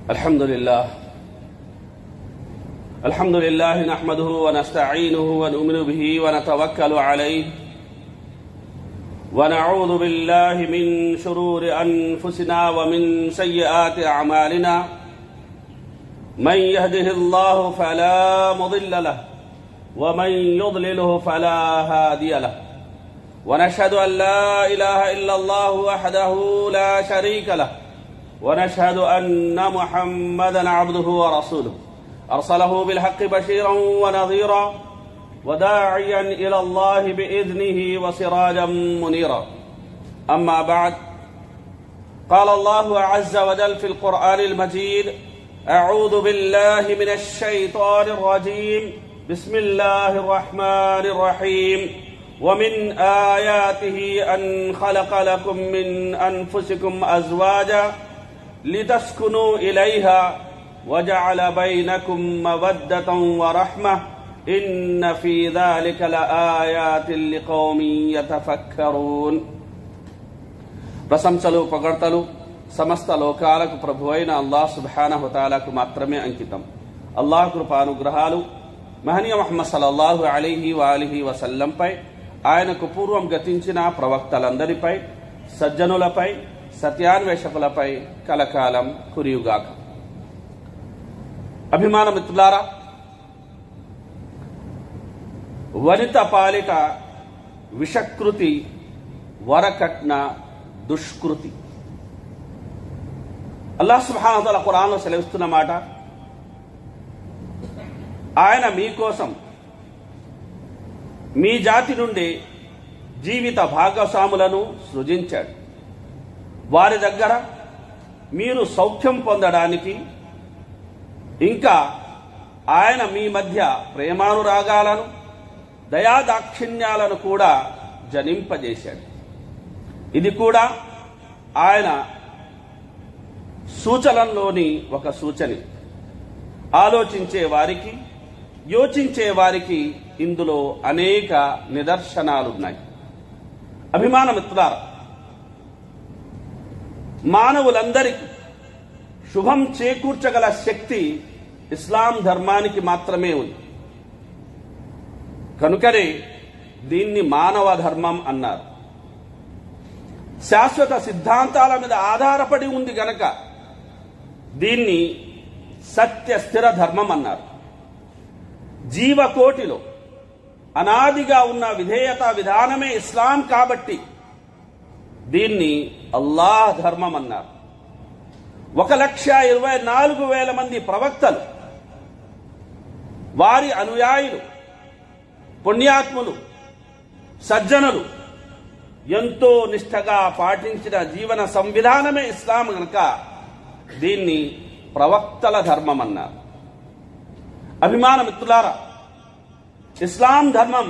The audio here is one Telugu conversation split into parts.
الحمد لله الحمد لله نحمده ونستعينه ونؤمن به ونتوكل عليه ونعوذ بالله من شرور انفسنا ومن سيئات اعمالنا من يهده الله فلا مضل له ومن يضلله فلا هادي له ونشهد ان لا اله الا الله وحده لا شريك له ونشهد ان محمدا عبده ورسوله ارسله بالحق بشيرا ونظيرا وداعيا الى الله باذنه وسراجا منيرا اما بعد قال الله عز وجل في القران المجيد اعوذ بالله من الشيطان الرجيم بسم الله الرحمن الرحيم ومن اياته ان خلق لكم من انفسكم ازواجا لتسكنوا اليها وجعل بينكم موده ورحمه ان في ذلك لايات لقوم يتفكرون ప్రశంసలు పొగడ్తలు సమస్త లోకాలకు ప్రభు అయిన అల్లాహ్ సుబానహుతాలకు మాత్రమే అంకితం అల్లాహ్ కృపానుగ్రహాలు మహనీయ మహమ్మద్ సల్లల్లాహు అలీహి వాలిహి వసల్లంపై ఆయనకు పూర్వం గతించిన ప్రవక్తలందరిపై సజ్జనులపై సత్యాన్వేషకులపై కలకాలం కురియుగాక అభిమాన మిత్రులారా వనిత పాలిట విషకృతి వరకట్న దుష్కృతి అల్లాహ్ సుబ్హానహువతాల ఖురాన్లో సెలవిస్తున్న మాట ఆయన మీకోసం మీ జాతి నుండి జీవిత భాగస్వాములను సృజించాడు వారి దగ్గర మీరు సౌఖ్యం పొందడానికి ఇంకా ఆయన మీ మధ్య ప్రేమానురాగాలను దయాదాక్షిణ్యాలను కూడా జనింపజేశాడు ఇది కూడా ఆయన సూచనలోని ఒక సూచన ఆలోచించే వారికి యోచించే వారికి ఇందులో అనేక నిదర్శనాలున్నాయి అభిమాన మిత్రులారా మానవులందరికీ శుభం చేకూర్చగల శక్తి ఇస్లాం ధర్మానికి మాత్రమే ఉంది కనుకనే దీన్ని మానవ ధర్మం అన్నారు శాశ్వత సిద్ధాంతాల మీద ఆధారపడి ఉంది గనక దీన్ని సత్య స్థిర ధర్మం అన్నారు జీవకోటిలో అనాదిగా ఉన్న విధేయత విధానమే ఇస్లాం కాబట్టి దీన్ని అల్లాహ్ ధర్మం అన్నారు ఒక లక్ష ఇరవై నాలుగు వేల మంది ప్రవక్తలు వారి అనుయాయులు పుణ్యాత్ములు సజ్జనులు ఎంతో నిష్ఠగా పాటించిన జీవన సంవిధానమే ఇస్లాం గనక దీన్ని ప్రవక్తల ధర్మం అన్నారు అభిమాన మిత్రులారా ఇస్లాం ధర్మం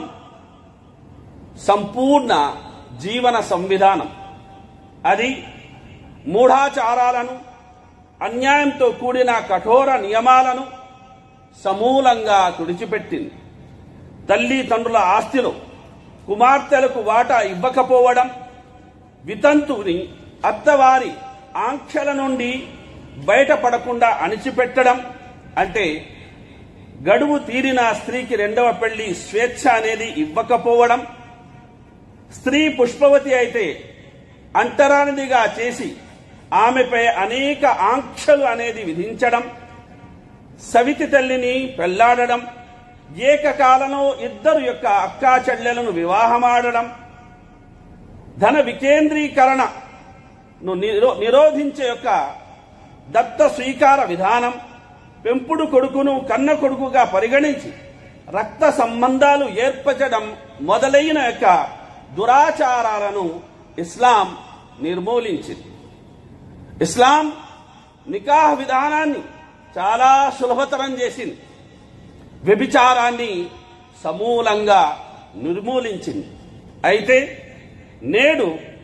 సంపూర్ణ జీవన సంవిధానం అది మూఢాచారాలను అన్యాయంతో కూడిన కఠోర నియమాలను సమూలంగా తుడిచిపెట్టింది తల్లి తండ్రుల ఆస్తిలో కుమార్తెలకు వాటా ఇవ్వకపోవడం వితంతువుని అత్తవారి ఆంక్షల నుండి బయటపడకుండా అణిచిపెట్టడం అంటే గడువు తీరిన స్త్రీకి రెండవ పెళ్లి స్వేచ్ఛ అనేది ఇవ్వకపోవడం స్త్రీ పుష్పవతి అయితే అంటరానిదిగా చేసి ఆమెపై అనేక ఆంక్షలు అనేది విధించడం సవితి తల్లిని పెళ్లాడడం ఏకకాలంలో ఇద్దరు యొక్క అక్కా చెల్లెలను వివాహమాడడం ధన వికేంద్రీకరణను నిరో నిరోధించే యొక్క దత్త స్వీకార విధానం పెంపుడు కొడుకును కన్న కొడుకుగా పరిగణించి రక్త సంబంధాలు ఏర్పరచడం మొదలైన యొక్క దురాచారాలను ఇస్లాం నిర్మూలించింది ఇస్లాం నికాహ్ విధానాన్ని చాలా సులభతరం చేసింది వ్యభిచారాన్ని సమూలంగా నిర్మూలించింది అయితే నేడు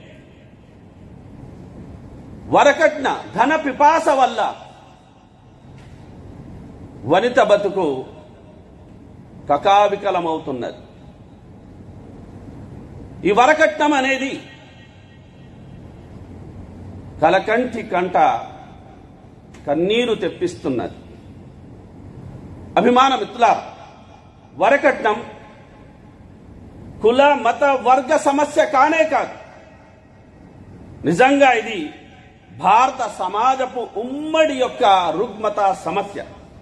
వరకట్న ధన పిపాస వల్ల వనిత బతుకు కకావికలమవుతున్నది ఈ వరకట్నం అనేది కలకంటి కంట కన్నీరు తెప్పిస్తున్నది అభిమాన మిత్రులారా వరకట్నం కుల మత వర్గ సమస్య కానే కాదు నిజంగా ఇది భారత సమాజపు ఉమ్మడి యొక్క రుగ్మత సమస్య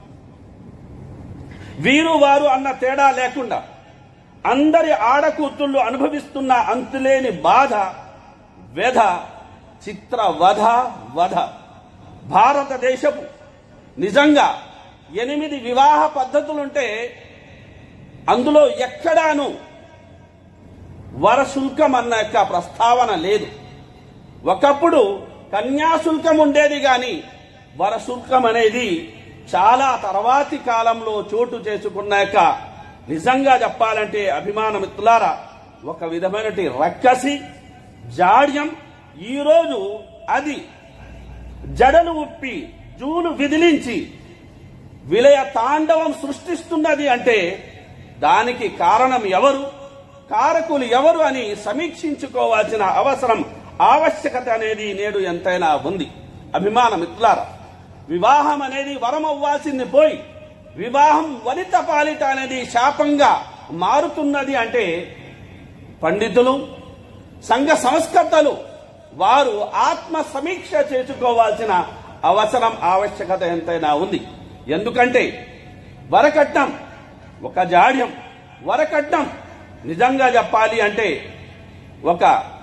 వీరు వారు అన్న తేడా లేకుండా అందరి ఆడకూతుళ్ళు అనుభవిస్తున్న అంతులేని బాధ వ్యధ చిత్ర వధ వధ భారతదేశపు నిజంగా ఎనిమిది వివాహ పద్ధతులుంటే అందులో ఎక్కడాను వరశుల్కం అన్న యొక్క ప్రస్తావన లేదు ఒకప్పుడు కన్యాశుల్కం ఉండేది గాని వరశుల్కం అనేది చాలా తర్వాతి కాలంలో చోటు చేసుకున్నాక నిజంగా చెప్పాలంటే అభిమాన మిత్రులారా ఒక విధమైనటి రక్కసి జాడ్యం ఈరోజు అది జడలు ఉప్పి జూలు విదిలించి విలయ తాండవం సృష్టిస్తున్నది అంటే దానికి కారణం ఎవరు కారకులు ఎవరు అని సమీక్షించుకోవాల్సిన అవసరం ఆవశ్యకత అనేది నేడు ఎంతైనా ఉంది అభిమాన మిత్రులారా వివాహం అనేది వరం అవ్వాల్సింది పోయి వివాహం వనిత పాలిట అనేది శాపంగా మారుతున్నది అంటే పండితులు సంఘ సంస్కర్తలు వారు ఆత్మ సమీక్ష చేసుకోవాల్సిన అవసరం ఆవశ్యకత ఎంతైనా ఉంది ఎందుకంటే వరకట్నం ఒక జాడ్యం వరకట్నం నిజంగా చెప్పాలి అంటే ఒక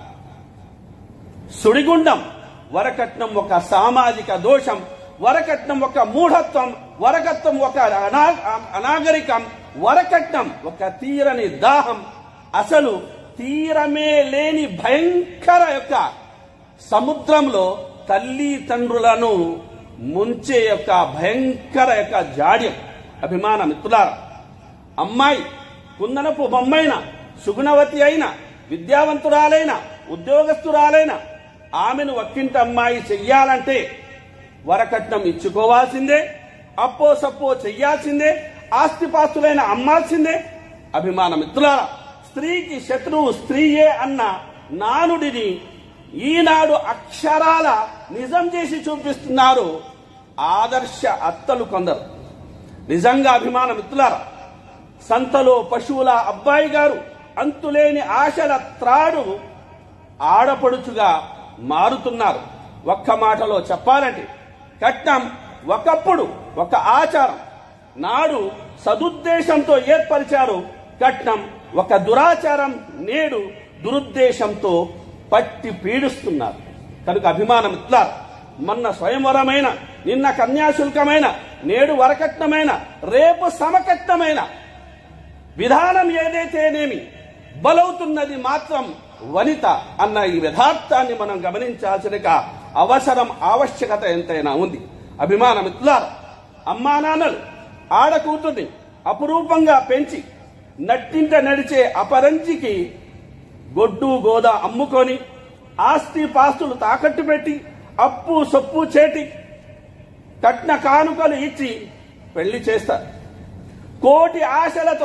సుడిగుండం వరకట్నం ఒక సామాజిక దోషం వరకట్నం ఒక మూఢత్వం వరకట్నం ఒక అనా అనాగరికం వరకట్నం ఒక తీరని దాహం అసలు తీరమే లేని భయంకర యొక్క సముద్రంలో తల్లి తండ్రులను ముంచే యొక్క భయంకర యొక్క జాడ్యం అభిమాన మిత్రులారా అమ్మాయి కుందనపు బొమ్మైన సుగుణవతి అయిన విద్యావంతురాలైన ఉద్యోగస్తురాలైన ఆమెను ఒక్కింటి అమ్మాయి చెయ్యాలంటే వరకట్నం ఇచ్చుకోవాల్సిందే అప్పో సప్పో చెయ్యాల్సిందే ఆస్తిపాస్తులైన అమ్మాల్సిందే అభిమాన మిత్రులారా స్త్రీకి శత్రువు స్త్రీయే అన్న నానుడిని ఈనాడు అక్షరాల నిజం చేసి చూపిస్తున్నారు ఆదర్శ అత్తలు కొందరు నిజంగా అభిమాన మిత్రులారా సంతలో పశువుల అబ్బాయి గారు అంతులేని ఆశల త్రాడు ఆడపడుచుగా మారుతున్నారు ఒక్క మాటలో చెప్పాలంటే కట్నం ఒకప్పుడు ఒక ఆచారం నాడు సదుద్దేశంతో ఏర్పరిచారు కట్నం ఒక దురాచారం నేడు దురుద్దేశంతో పట్టి పీడిస్తున్నారు కనుక అభిమానం ఇట్లా మొన్న స్వయంవరమైన నిన్న కన్యాశుల్కమైన నేడు వరకట్నమైన రేపు సమకట్నమైన విధానం ఏదైతేనేమి బలవుతున్నది మాత్రం వనిత అన్న ఈ యథార్థాన్ని మనం గమనించాల్సిన అవసరం ఆవశ్యకత ఎంతైనా ఉంది అభిమాన మిత్రులారా అమ్మా నాన్నలు ఆడకూతుర్ని అపురూపంగా పెంచి నట్టింట నడిచే అపరంజికి గొడ్డు గోద అమ్ముకొని ఆస్తి పాస్తులు తాకట్టు పెట్టి అప్పు సొప్పు చేటి కట్న కానుకలు ఇచ్చి పెళ్లి చేస్తారు కోటి ఆశలతో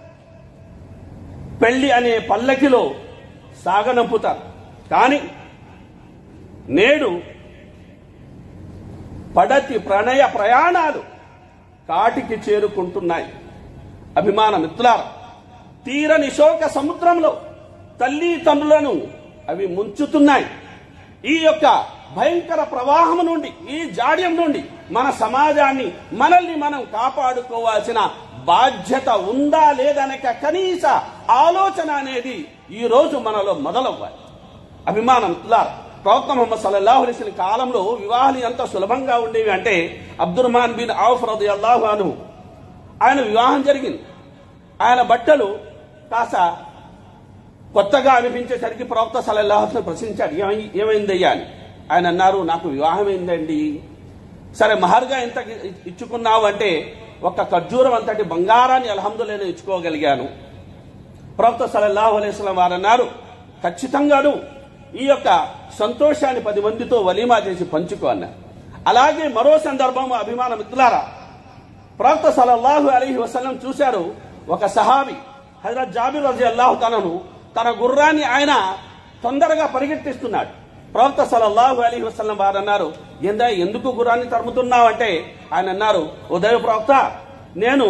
పెళ్లి అనే పల్లకిలో సాగనంపుతారు కానీ నేడు పడతి ప్రణయ ప్రయాణాలు కాటికి చేరుకుంటున్నాయి అభిమాన మిత్రులారా తీరని శోక సముద్రంలో తల్లి తండ్రులను అవి ముంచుతున్నాయి ఈ యొక్క భయంకర ప్రవాహం నుండి ఈ జాడ్యం నుండి మన సమాజాన్ని మనల్ని మనం కాపాడుకోవాల్సిన బాధ్యత ఉందా లేదనక కనీస ఆలోచన అనేది ఈ రోజు మనలో మొదలవ్వాలి అభిమానం తులార్ ప్రవక్త ముహమ్మద్ సల్లల్లాహు అలైహి వసల్లం కాలంలో వివాహాలు ఎంత సులభంగా ఉండేవి అంటే అబ్దుర్మాన్ బిన్ ఔఫ్ రదియల్లాహు అను ఆయన వివాహం జరిగింది ఆయన బట్టలు కాస్త కొత్తగా అనిపించేసరికి ప్రవక్త సల్లల్లాహు అలైహి వసల్లం ప్రశ్నించాడు "ఏమై- ఏమైందయ్యా అని ఆయన అన్నారు నాకు వివాహం అయిందండి సరే మహర్గా ఎంత ఇచ్చుకున్నావు అంటే ఒక ఖర్జూరం అంతటి బంగారాన్ని అల్హమ్దులేని ఇచ్చుకోగలిగాను ప్రవక్త సల్లల్లాహు అలైహి వసల్లం వారు అన్నారు ఖచ్చితంగాను ఈ యొక్క సంతోషాన్ని పది మందితో వలీమా చేసి పంచుకో అన్నారు అలాగే మరో సందర్భం అభిమాన మిత్రులారా ప్రవక్త సల్లల్లాహు అలైహి వసల్లం చూశారు ఒక సహాబి హజరత్ జాబిర్ రజి అల్లాహు తనను తన గుర్రాన్ని ఆయన తొందరగా పరిగెత్తిస్తున్నాడు ప్రవక్త సల్లల్లాహు అలీ వసల్లం వారు అన్నారు ఏందా ఎందుకు గురాన్ని తరుముతున్నావు అంటే ఆయన అన్నారు ఉదయ ప్రవక్త నేను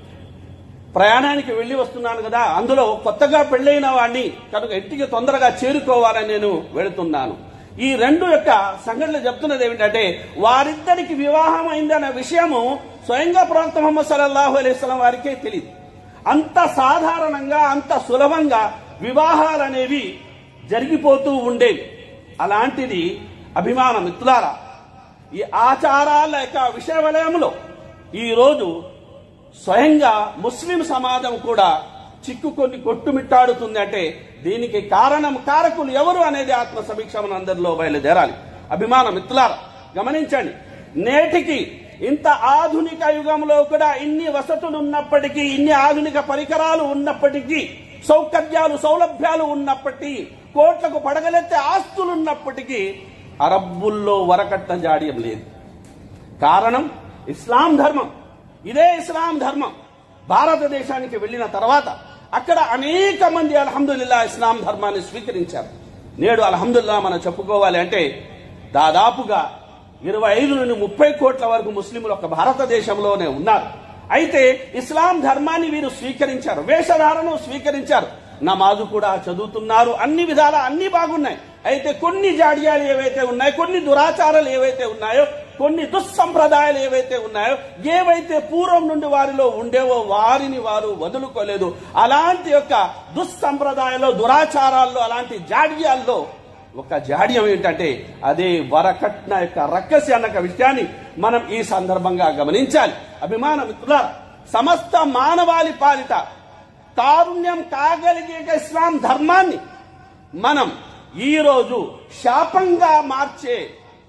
ప్రయాణానికి వెళ్ళి వస్తున్నాను కదా అందులో కొత్తగా పెళ్ళైన వాడిని కనుక ఇంటికి తొందరగా చేరుకోవాలని నేను వెళుతున్నాను ఈ రెండు యొక్క సంఘటనలు చెప్తున్నది ఏమిటంటే వారిద్దరికి వివాహం అయిందన్న విషయము స్వయంగా ప్రవక్త ముహమ్మద్ సల్లల్లాహు అలైస్లం వారికే తెలియదు అంత సాధారణంగా అంత సులభంగా వివాహాలు అనేవి జరిగిపోతూ ఉండేవి అలాంటిది అభిమాన మిత్రులారా ఈ ఆచారాల యొక్క విషయ వలయంలో ఈరోజు స్వయంగా ముస్లిం సమాజం కూడా చిక్కుకొని కొట్టుమిట్టాడుతుంది అంటే దీనికి కారణం కారకులు ఎవరు అనేది ఆత్మ సమీక్ష అందరిలో బయలుదేరాలి అభిమాన మిత్రులారా గమనించండి నేటికి ఇంత ఆధునిక యుగంలో కూడా ఇన్ని వసతులు ఉన్నప్పటికీ ఇన్ని ఆధునిక పరికరాలు ఉన్నప్పటికీ సౌకర్యాలు సౌలభ్యాలు ఉన్నప్పటికీ కోట్లకు పడగలెత్తే ఆస్తులు ఉన్నప్పటికీ అరబ్బుల్లో వరకట్ట జాడ్యం లేదు కారణం ఇస్లాం ధర్మం ఇదే ఇస్లాం ధర్మం భారతదేశానికి వెళ్ళిన తర్వాత అక్కడ అనేక మంది అల్హమ్దుల్లా ఇస్లాం ధర్మాన్ని స్వీకరించారు నేడు అల్హమ్దుల్లా మనం చెప్పుకోవాలి అంటే దాదాపుగా ఇరవై ఐదు నుండి ముప్పై కోట్ల వరకు ముస్లింలు ఒక భారతదేశంలోనే ఉన్నారు అయితే ఇస్లాం ధర్మాన్ని వీరు స్వీకరించారు వేషధారను స్వీకరించారు నమాజు కూడా చదువుతున్నారు అన్ని విధాల అన్ని బాగున్నాయి అయితే కొన్ని జాడ్యాలు ఏవైతే ఉన్నాయో కొన్ని దురాచారాలు ఏవైతే ఉన్నాయో కొన్ని దుస్సంప్రదాయాలు ఏవైతే ఉన్నాయో ఏవైతే పూర్వం నుండి వారిలో ఉండేవో వారిని వారు వదులుకోలేదు అలాంటి యొక్క దుస్సంప్రదాయాల్లో దురాచారాల్లో అలాంటి జాడ్యాల్లో ఒక జాడ్యం ఏంటంటే అదే వరకట్న యొక్క రక్కసి అన్న విషయాన్ని మనం ఈ సందర్భంగా గమనించాలి అభిమాన మిత్రుల సమస్త మానవాళి పాలిట తారుణ్యం కాగలిగే ఇస్లాం ధర్మాన్ని మనం ఈరోజు శాపంగా మార్చే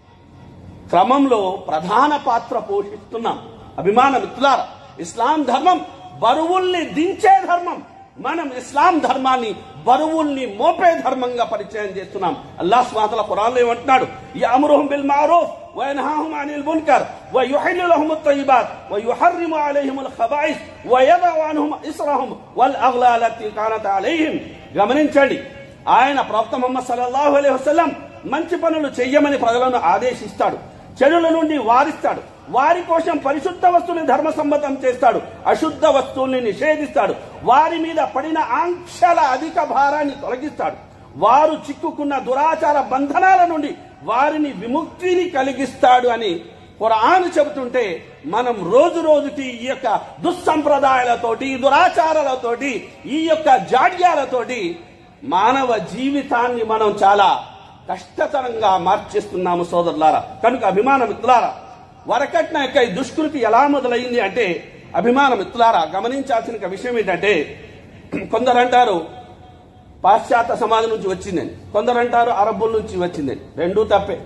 క్రమంలో ప్రధాన పాత్ర పోషిస్తున్నాం అభిమాన మిత్రులారా ఇస్లాం ధర్మం బరువుల్ని దించే ధర్మం మనం ఇస్లాం ధర్మాన్ని బరువుల్ని మోపే ధర్మంగా పరిచయం చేస్తున్నాం అల్లాహ్ స్వాతల ఖురాన్లో ఏమంటున్నాడు యఅమురుహుం బిల్ మారూఫ్ وينهاهم عن المنكر ويحل لهم الطيبات ويحرم عليهم الخبائث ويضع عنهم إسرهم والأغلال التي كانت عليهم గమనించండి ఆయన ప్రవక్త ముహమ్మద్ సల్లల్లాహు అలైహి వసల్లం మంచి పనులు చెయ్యమని ప్రజలను ఆదేశిస్తాడు చెడుల నుండి వారిస్తాడు వారి కోసం పరిశుద్ధ వస్తువుని ధర్మసమ్మతం చేస్తాడు అశుద్ధ వస్తువుల్ని నిషేధిస్తాడు వారి మీద పడిన ఆంక్షల అధిక భారాన్ని తొలగిస్తాడు వారు చిక్కుకున్న దురాచార బంధనాల నుండి వారిని విముక్తిని కలిగిస్తాడు అని ఖురాన్ చెబుతుంటే మనం రోజు రోజుకి ఈ యొక్క దుస్సంప్రదాయాలతోటి ఈ దురాచారాలతోటి ఈ యొక్క జాడ్యాలతోటి మానవ జీవితాన్ని మనం చాలా కష్టతరంగా మార్చేస్తున్నాము సోదరులారా కనుక అభిమాన మిత్రులారా వరకట్న యొక్క ఈ దుష్కృతి ఎలా మొదలైంది అంటే అభిమాన మిత్రులారా గమనించాల్సిన ఒక విషయం ఏంటంటే కొందరు అంటారు పాశ్చాత్య సమాజం నుంచి వచ్చిందని కొందరు అంటారు అరబ్బుల నుంచి వచ్చిందని రెండూ తప్పే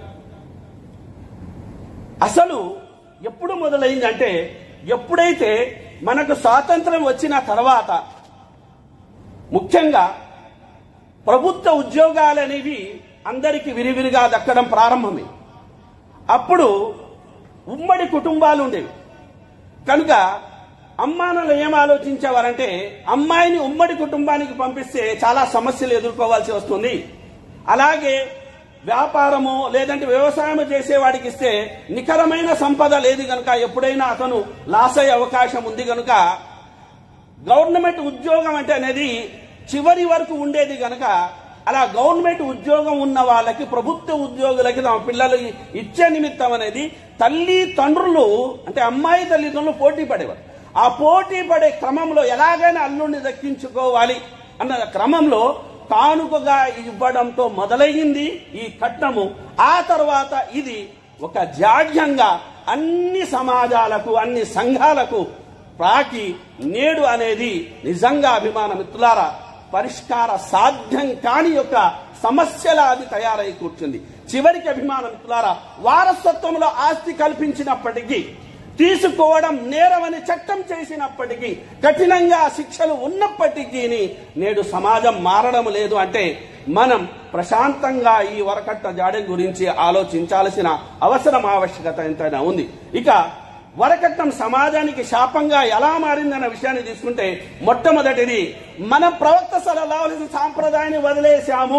అసలు ఎప్పుడు మొదలైంది అంటే ఎప్పుడైతే మనకు స్వాతంత్రం వచ్చిన తర్వాత ముఖ్యంగా ప్రభుత్వ ఉద్యోగాలు అనేవి అందరికీ విరివిరిగా దక్కడం ప్రారంభమే అప్పుడు ఉమ్మడి కుటుంబాలు ఉండేవి కనుక అమ్మానాలు ఏం ఆలోచించేవారంటే అమ్మాయిని ఉమ్మడి కుటుంబానికి పంపిస్తే చాలా సమస్యలు ఎదుర్కోవాల్సి వస్తుంది అలాగే వ్యాపారము లేదంటే వ్యవసాయం చేసేవాడికి ఇస్తే నికరమైన సంపద లేదు గనుక ఎప్పుడైనా అతను లాస్ అయ్యే అవకాశం ఉంది గనుక గవర్నమెంట్ ఉద్యోగం అంటే అనేది చివరి వరకు ఉండేది గనక అలా గవర్నమెంట్ ఉద్యోగం ఉన్న వాళ్ళకి ప్రభుత్వ ఉద్యోగులకి తమ పిల్లలు ఇచ్చే నిమిత్తం అనేది తల్లి తండ్రులు అంటే అమ్మాయి తల్లిదండ్రులు పోటీ పడేవారు ఆ పోటీ పడే క్రమంలో ఎలాగైనా అల్లుడిని దక్కించుకోవాలి అన్న క్రమంలో కానుకగా ఇవ్వడంతో మొదలయ్యింది ఈ కట్నము ఆ తర్వాత ఇది ఒక జాడ్యంగా అన్ని సమాజాలకు అన్ని సంఘాలకు ప్రాకి నేడు అనేది నిజంగా అభిమాన మిత్రులారా పరిష్కార సాధ్యం కాని యొక్క సమస్యల అది తయారై కూర్చుంది చివరికి అభిమాన మిత్రులారా వారసత్వంలో ఆస్తి కల్పించినప్పటికీ తీసుకోవడం నేరమని చట్టం చేసినప్పటికీ కఠినంగా శిక్షలు ఉన్నప్పటికీ నేడు సమాజం మారడం లేదు అంటే మనం ప్రశాంతంగా ఈ వరకట్ట జాడెం గురించి ఆలోచించాల్సిన అవసరం ఆవశ్యకత ఎంతైనా ఉంది ఇక వరకట్నం సమాజానికి శాపంగా ఎలా మారిందన్న విషయాన్ని తీసుకుంటే మొట్టమొదటిది మనం ప్రవక్త సలహా సాంప్రదాయాన్ని వదిలేశాము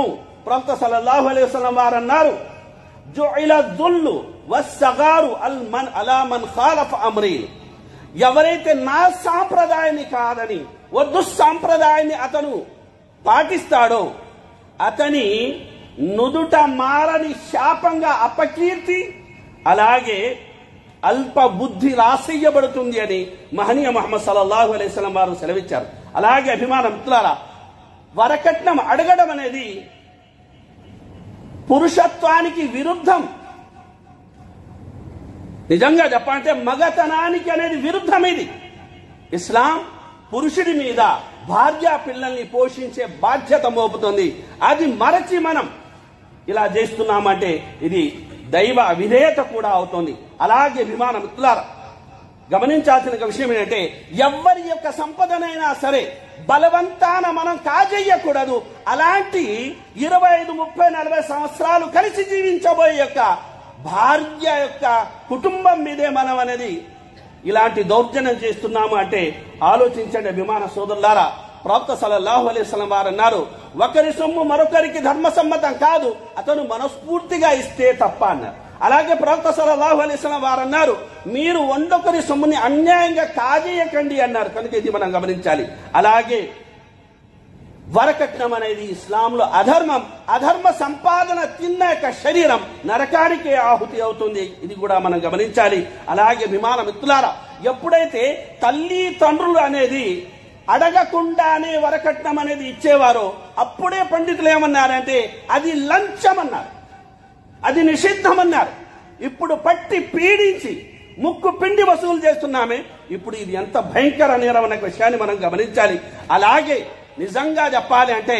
ప్రవక్త సల్లల్లాహు అలైహి వసల్లం వారు అన్నారు జుఇల దుల్లు వస్సగారు అల్ మన్ అలా మన్ ఖాలఫ అమ్రీ ఎవరైతే నా సాంప్రదాయాన్ని కాదని వద్దు సాంప్రదాయాన్ని అతను పాటిస్తాడో అతని నుదుట మారని శాపంగా అపకీర్తి అలాగే అల్ప బుద్ధి రాసేయబడుతుంది అని మహనీయ మహమ్మద్ సల్లల్లాహు అలైహి వసల్లం వారు సెలవిచ్చారు అలాగే అభిమాన మిత్రులారా వరకట్నం అడగడం అనేది పురుషత్వానికి విరుద్ధం నిజంగా చెప్పాలంటే మగతనానికి అనేది విరుద్ధం ఇది ఇస్లాం పురుషుడి మీద భార్య పిల్లల్ని పోషించే బాధ్యత మోపుతుంది అది మరచి మనం ఇలా చేస్తున్నామంటే ఇది దైవ విధేయత కూడా అవుతుంది అలాగే విమాన మిత్రులారా గమనించాల్సిన ఒక విషయం ఏంటంటే ఎవరి యొక్క సంపదనైనా సరే బలవంతాన మనం కాజేయకూడదు అలాంటి ఇరవై ఐదు ముప్పై నలభై సంవత్సరాలు కలిసి జీవించబోయే యొక్క భార్య యొక్క కుటుంబం మీదే మనం అనేది ఇలాంటి దౌర్జన్యం చేస్తున్నాము అంటే ఆలోచించండి విమాన సోదరులారా ప్రవక్త సల్లల్లాహు అలైహి వసల్లం వారు అన్నారు ఒకరి సొమ్ము మరొకరికి ధర్మసమ్మతం కాదు అతను మనస్ఫూర్తిగా ఇస్తే తప్ప అన్నారు అలాగే ప్రవక్త సల్లల్లాహు అలైహి వసల్లం వారు అన్నారు మీరు వండొకరి సొమ్ముని అన్యాయంగా కాజేయకండి అన్నారు కనుక ఇది మనం గమనించాలి అలాగే వరకట్నం అనేది ఇస్లాంలో అధర్మం అధర్మ సంపాదన తిన్న యొక్క శరీరం నరకానికే ఆహుతి అవుతుంది ఇది కూడా మనం గమనించాలి అలాగే విమాన మిత్రులారా ఎప్పుడైతే తల్లి తండ్రులు అనేది అడగకుండానే వరకట్నం అనేది ఇచ్చేవారో అప్పుడే పండితులు ఏమన్నారంటే అది లంచం అన్నారు అది నిషిద్ధమన్నారు ఇప్పుడు పట్టి పీడించి ముక్కు పిండి వసూలు చేస్తున్నామే ఇప్పుడు ఇది ఎంత భయంకర నేరం అనే విషయాన్ని మనం గమనించాలి అలాగే నిజంగా చెప్పాలి అంటే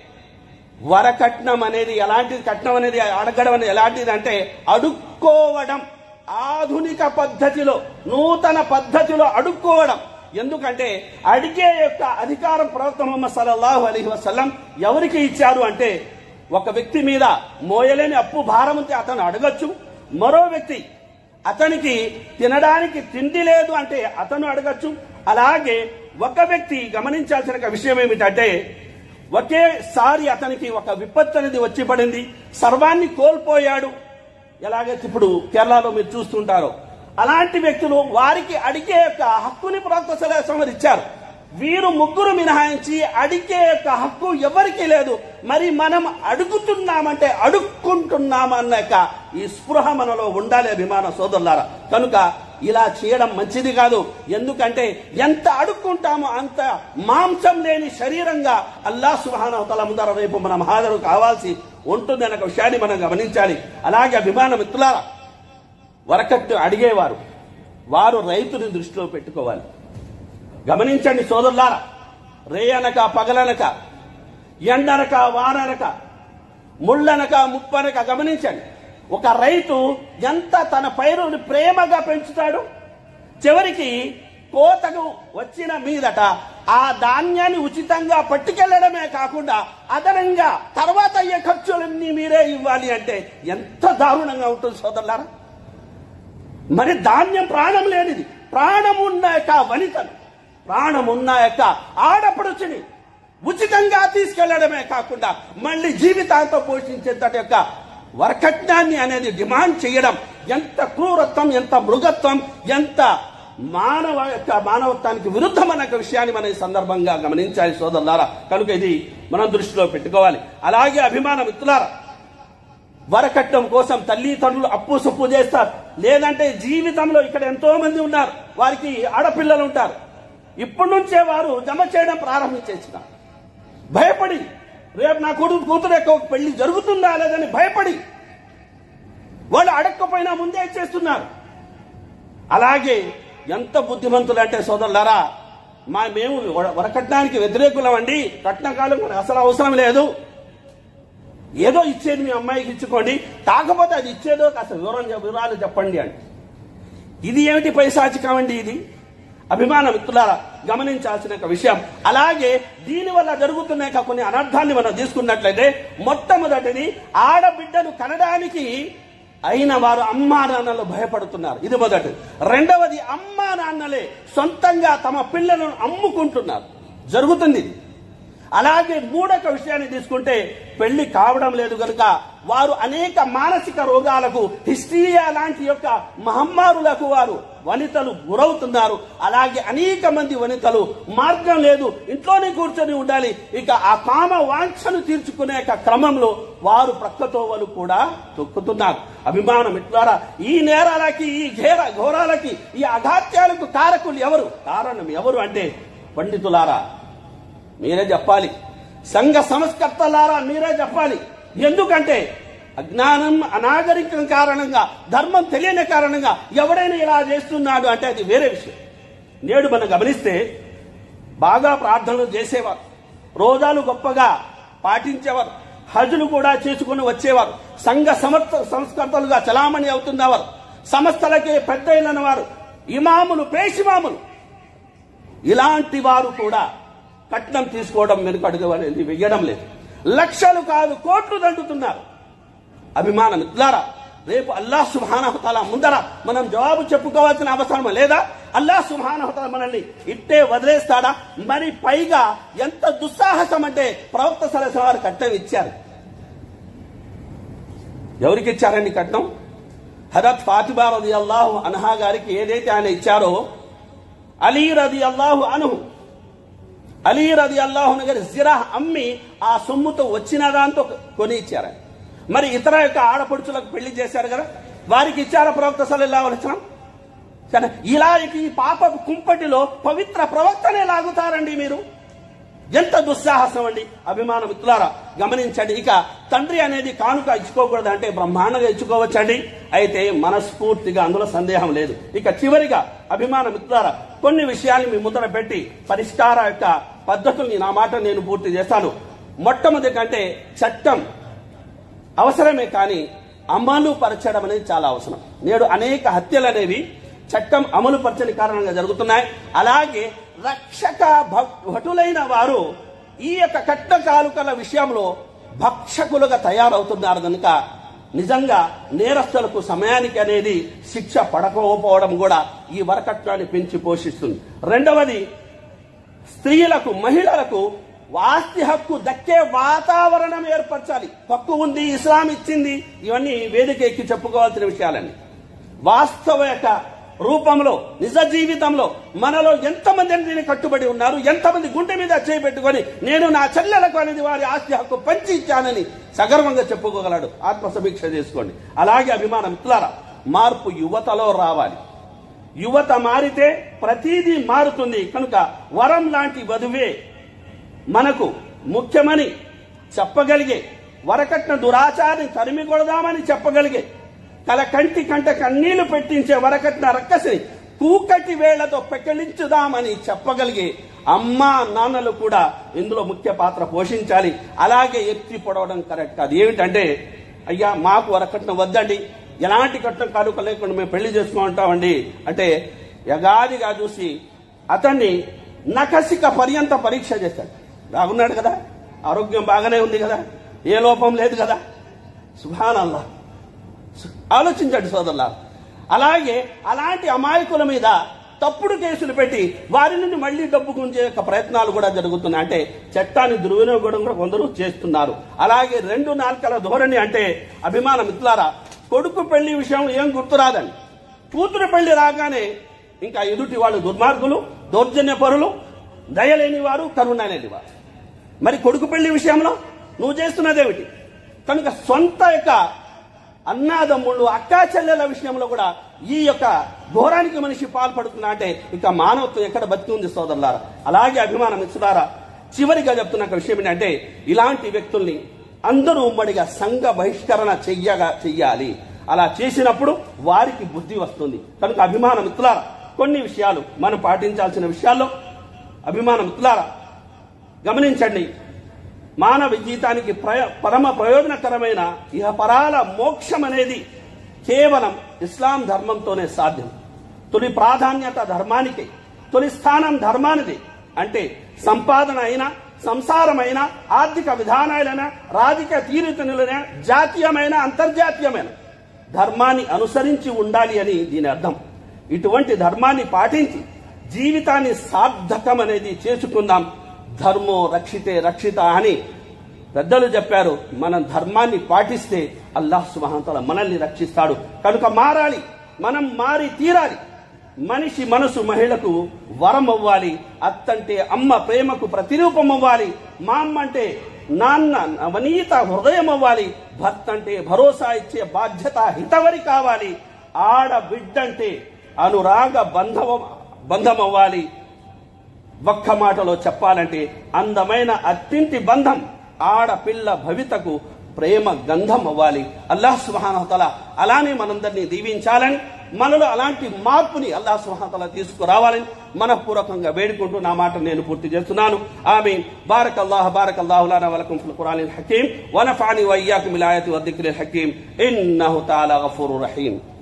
వరకట్నం అనేది ఎలాంటిది కట్నం అనేది అడగడం అనేది ఎలాంటిది అంటే అడుక్కోవడం ఆధునిక పద్ధతిలో నూతన పద్ధతిలో అడుక్కోవడం ఎందుకంటే అడిగే యొక్క అధికారం ప్రవక్త ముహమ్మద్ సల్లల్లాహు అలైహి వసల్లం ఎవరికి ఇచ్చారు అంటే ఒక వ్యక్తి మీద మోయలేని అప్పు భారం ఉంటే అతను అడగచ్చు మరో వ్యక్తి అతనికి తినడానికి తిండి లేదు అంటే అతను అడగచ్చు అలాగే ఒక వ్యక్తి గమనించాల్సిన ఒక విషయం ఏమిటంటే ఒకేసారి అతనికి ఒక విపత్తు అనేది వచ్చి పడింది సర్వాన్ని కోల్పోయాడు ఎలాగైతే ఇప్పుడు కేరళలో మీరు చూస్తుంటారో అలాంటి వ్యక్తులు వారికి అడిగే యొక్క హక్కుని ప్రవక్త సలహా ఇచ్చారు వీరు ముగ్గురు మినహాయించి అడిగే యొక్క హక్కు ఎవరికి లేదు మరి మనం అడుగుతున్నామంటే అడుక్కుంటున్నామన్న యొక్క ఈ స్పృహ మనలో ఉండాలి అభిమాన సోదరులారా కనుక ఇలా చేయడం మంచిది కాదు ఎందుకంటే ఎంత అడుక్కుంటామో అంత మాంసం లేని శరీరంగా అల్లా సుహానవతల ముందర రేపు మనం హాజరు కావాల్సి ఉంటుంది అనే ఒక విషయాన్ని మనం గమనించాలి అలాగే అభిమాన మిత్రులారా వరకట్టు అడిగేవారు వారు రైతుని దృష్టిలో పెట్టుకోవాలి గమనించండి సోదరులారా రేయనక పగలనక ఎండనక వాననక ముళ్ళనక ముప్పనక గమనించండి ఒక రైతు ఎంత తన పైరుని ప్రేమగా పెంచుతాడు చివరికి కోతకు వచ్చిన మీదట ఆ ధాన్యాన్ని ఉచితంగా పట్టుకెళ్లడమే కాకుండా అదనంగా తర్వాత అయ్యే ఖర్చులన్నీ మీరే ఇవ్వాలి అంటే ఎంత దారుణంగా ఉంటుంది సోదరులారా మరి ధాన్యం ప్రాణం లేనిది ప్రాణం ఉన్న యొక్క వనితను ప్రాణం ఉన్న యొక్క ఆడపడుచుని ఉచితంగా తీసుకెళ్లడమే కాకుండా మళ్ళీ జీవితాంతం పోషించేంతటి యొక్క వరకట్నాన్ని అనేది డిమాండ్ చేయడం ఎంత క్రూరత్వం ఎంత మృగత్వం ఎంత మానవ యొక్క మానవత్వానికి విరుద్ధం అనే విషయాన్ని మనం ఈ సందర్భంగా గమనించాలి సోదరులారా కనుక ఇది మనం దృష్టిలో పెట్టుకోవాలి అలాగే అభిమాన మిత్రులారా వరకట్నం కోసం తల్లి తండ్రులు అప్పు సొప్పు చేస్తారు లేదంటే జీవితంలో ఇక్కడ ఎంతో మంది ఉన్నారు వారికి ఆడపిల్లలు ఉంటారు ఇప్పటి నుంచే వారు జమ చేయడం ప్రారంభించేసిన భయపడి రేపు నా కొడుకు కూతురు యొక్క పెళ్లి జరుగుతుందా లేదని భయపడి వాళ్ళు అడగకపోయినా ముందే ఇచ్చేస్తున్నారు అలాగే ఎంత బుద్ధిమంతులు అంటే సోదరులారా మా మేము వర- వరకట్నానికి వ్యతిరేకులం అండి కట్నకాలం మనకు అసలు అవసరం లేదు ఏదో ఇచ్చేది మీ అమ్మాయికి ఇచ్చుకోండి కాకపోతే అది ఇచ్చేదో కాస్త వివరం చెప్- వివరాలు చెప్పండి అండి ఇది ఏమిటి పైశాచికం అండి ఇది అభిమాన మిత్రులారా గమనించాల్సిన ఒక విషయం అలాగే దీని వల్ల జరుగుతున్న యొక్క కొన్ని అనర్థాన్ని మనం తీసుకున్నట్లయితే మొట్టమొదటిది ఆడబిడ్డను కనడానికి అయిన వారు అమ్మా నాన్నలు భయపడుతున్నారు ఇది మొదటి రెండవది అమ్మా నాన్నలే సొంతంగా తమ పిల్లలను అమ్ముకుంటున్నారు జరుగుతుంది ఇది అలాగే మూడొక విషయాన్ని తీసుకుంటే పెళ్లి కావడం లేదు కనుక వారు అనేక మానసిక రోగాలకు హిస్టీరియా లాంటి యొక్క మహమ్మారులకు వారు వనితలు గురవుతున్నారు అలాగే అనేక మంది వనితలు మార్గం లేదు ఇంట్లోనే కూర్చొని ఉండాలి ఇక ఆ కామ వాంఛను తీర్చుకునే యొక్క క్రమంలో వారు ప్రక్కతోవలు కూడా తొక్కుతున్నారు అభిమానం ఇట్లారా ఈ నేరాలకి ఈ ఘేర ఘోరాలకి ఈ అఘాత్యాలకు కారకులు ఎవరు కారణం ఎవరు అంటే పండితులారా మీరే చెప్పాలి సంఘ సంస్కర్తలారా మీరే చెప్పాలి ఎందుకంటే అజ్ఞానం అనాగరికం కారణంగా ధర్మం తెలియని కారణంగా ఎవడైనా ఇలా చేస్తున్నాడు అంటే అది వేరే విషయం నేడు మనం గమనిస్తే బాగా ప్రార్థనలు చేసేవారు రోజాలు గొప్పగా పాటించేవారు హజులు కూడా చేసుకుని వచ్చేవారు సంఘ సమర్థ సంస్కర్తలుగా చలామణి అవుతున్నవారు సంస్థలకే పెద్ద వారు ఇమాములు పేషిమాములు ఇలాంటి వారు కూడా కట్నం తీసుకోవడం వెనుకడుగు అనేది వెయ్యడం లేదు లక్షలు కాదు కోట్లు దండుతున్నారు అభిమానం ఇట్లారా రేపు అల్లాహ్ సుభానహతల ముందర మనం జవాబు చెప్పుకోవాల్సిన అవసరం లేదా అల్లాహ్ సుభానహతల మనల్ని ఇట్టే వదిలేస్తాడా మరి పైగా ఎంత దుస్సాహసం అంటే ప్రవక్త సలస వారు కట్నం ఇచ్చారు ఎవరికి ఇచ్చారండి కట్నం హరత్ ఫాతిమా రది అల్లాహు అన్హా గారికి ఏదైతే ఆయన ఇచ్చారో అలీ రది అల్లాహు అను అలీ రది అల్లాహుని గారి జిరా అమ్మి ఆ సొమ్ముతో వచ్చిన దాంతో కొని ఇచ్చారు మరి ఇతర యొక్క ఆడపడుచులకు పెళ్లి చేశారు కదా వారికి ఇచ్చారా ప్రవక్త సల్లల్లాహు అలైహి వసల్లం సరే ఇలా ఇక ఈ పాప కుంపటిలో పవిత్ర ప్రవక్తనే లాగుతారండి మీరు ఎంత దుస్సాహసం అండి అభిమాన మిత్రులారా గమనించండి ఇక తండ్రి అనేది కానుక ఇచ్చుకోకూడదు అంటే బ్రహ్మాండంగా ఇచ్చుకోవచ్చండి అయితే మనస్ఫూర్తిగా అందులో సందేహం లేదు ఇక చివరిగా అభిమాన మిత్రులారా కొన్ని విషయాలు మీ ముందర పెట్టి పరిష్కార యొక్క పద్ధతుల్ని నా మాట నేను పూర్తి చేస్తాను మొట్టమొదటి కంటే చట్టం అవసరమే కానీ అమలు పరచడం అనేది చాలా అవసరం నేడు అనేక హత్యలు అనేవి చట్టం అమలు పరచని కారణంగా జరుగుతున్నాయి అలాగే రక్షక భ- భటులైన వారు ఈ యొక్క కట్న కాలుకల విషయంలో భక్షకులుగా తయారవుతున్నారు కనుక నిజంగా నేరస్తులకు సమయానికి అనేది శిక్ష పడకపోవడం కూడా ఈ వరకట్నాన్ని పెంచి పోషిస్తుంది రెండవది స్త్రీలకు మహిళలకు ఆస్తి హక్కు దక్కే వాతావరణం ఏర్పరచాలి హక్కు ఉంది ఇస్లాం ఇచ్చింది ఇవన్నీ వేదిక ఎక్కి చెప్పుకోవాల్సిన విషయాలండి వాస్తవ యొక్క రూపంలో నిజ జీవితంలో మనలో ఎంతమంది దీన్ని కట్టుబడి ఉన్నారు ఎంతమంది గుండె మీద చేయి పెట్టుకొని నేను నా చెల్లెలకు అనేది వారి ఆస్తి హక్కు పంచి ఇచ్చానని సగర్వంగా చెప్పుకోగలడు ఆత్మసమీక్ష చేసుకోండి అలాగే అభిమానం ఇట్లారా మార్పు యువతలో రావాలి యువత మారితే ప్రతిదీ మారుతుంది కనుక వరం లాంటి వధువే మనకు ముఖ్యమని చెప్పగలిగే వరకట్న దురాచారాన్ని తరిమి కొడదామని చెప్పగలిగే కల కంటి కంట కన్నీళ్లు పెట్టించే వరకట్న రక్కసిని కూకటి వేళ్లతో పెకలించుదామని చెప్పగలిగే అమ్మా నాన్నలు కూడా ఇందులో ముఖ్య పాత్ర పోషించాలి అలాగే ఎత్తి పొడవడం కరెక్ట్ కాదు ఏమిటంటే అయ్యా మాకు వరకట్నం వద్దండి ఎలాంటి కట్నం కానుక లేకుండా మేము పెళ్లి చేసుకుంటామండి అంటే యగాదిగా చూసి అతన్ని నకసిక పర్యంత పరీక్ష చేస్తాడు బాగున్నాడు కదా ఆరోగ్యం బాగానే ఉంది కదా ఏ లోపం లేదు కదా సుభానల్లా ఆలోచించండి సోదరులా అలాగే అలాంటి అమాయకుల మీద తప్పుడు కేసులు పెట్టి వారి నుండి మళ్ళీ డబ్బు గుంజే యొక్క ప్రయత్నాలు కూడా జరుగుతున్నాయి అంటే చట్టాన్ని దుర్వినియోగం కూడా కొందరు చేస్తున్నారు అలాగే రెండు నాలుకల ధోరణి అంటే అభిమాన మిత్రులారా కొడుకు పెళ్లి విషయం ఏం గుర్తురాదండి కూతురు పెళ్లి రాగానే ఇంకా ఎదుటి వాళ్ళు దుర్మార్గులు దౌర్జన్య పరులు దయలేని వారు కరుణ లేని వారు మరి కొడుకు పెళ్లి విషయంలో నువ్వు చేస్తున్నదేమిటి కనుక సొంత యొక్క అన్నాదమ్ముళ్ళు అక్కా చెల్లెల విషయంలో కూడా ఈ యొక్క ఘోరానికి మనిషి పాల్పడుతున్నా అంటే ఇక మానవత్వం ఎక్కడ బతికి ఉంది సోదరులారా అలాగే అభిమానం ఇస్తున్నారా చివరిగా చెప్తున్న ఒక విషయం ఏంటంటే ఇలాంటి వ్యక్తుల్ని అందరూ ఉమ్మడిగా సంఘ బహిష్కరణ చెయ్యగా చెయ్యాలి అలా చేసినప్పుడు వారికి బుద్ధి వస్తుంది కనుక అభిమానం మిత్రులారా కొన్ని విషయాలు మనం పాటించాల్సిన విషయాల్లో అభిమానం మిత్రులారా గమనించండి మానవ జీవితానికి ప్రయ పరమ ప్రయోజనకరమైన ఇహపరాల మోక్షం అనేది కేవలం ఇస్లాం ధర్మంతోనే సాధ్యం తొలి ప్రాధాన్యత ధర్మానికి తొలి స్థానం ధర్మానిది అంటే సంపాదన అయినా సంసారమైన ఆర్థిక విధానాలైన రాజకీయ తీరుతనులైన జాతీయమైన అంతర్జాతీయమైన ధర్మాన్ని అనుసరించి ఉండాలి అని దీని అర్థం ఇటువంటి ధర్మాన్ని పాటించి జీవితాన్ని సార్థకం అనేది చేసుకుందాం ధర్మో రక్షితే రక్షిత అని పెద్దలు చెప్పారు మనం ధర్మాన్ని పాటిస్తే అల్లాహ్ సుమహంతల మనల్ని రక్షిస్తాడు కనుక మారాలి మనం మారి తీరాలి మనిషి మనసు మహిళకు వరం అవ్వాలి అత్తంటే అమ్మ ప్రేమకు ప్రతిరూపం అవ్వాలి మా అమ్మ అంటే నాన్న నవనీత హృదయం అవ్వాలి భర్త అంటే భరోసా ఇచ్చే బాధ్యత హితవరి కావాలి ఆడబిడ్డంటే అనురాగ బంధవ బంధం అవ్వాలి ఒక్క మాటలో చెప్పాలంటే అందమైన అత్తింటి బంధం ఆడపిల్ల భవితకు ప్రేమ గంధం అవ్వాలి అల్లాహ్ సుహానతల అలానే మనందరినీ దీవించాలని మనలో అలాంటి మార్పుని అల్లాహ్ సుహానతల తీసుకురావాలని మనఃపూర్వకంగా వేడుకుంటూ నా మాట నేను పూర్తి చేస్తున్నాను ఆమె బారక్ అల్లాహ్ బారక్ అల్లాహు లనా వలకుం ఫిల్ ఖురానిల్ హకీం వనఫఅని వయ్యాకుం బిల్ ఆయతి వద్దిక్రిల్ హకీం ఇన్నహు తఆలా గఫూరుర్ రహీం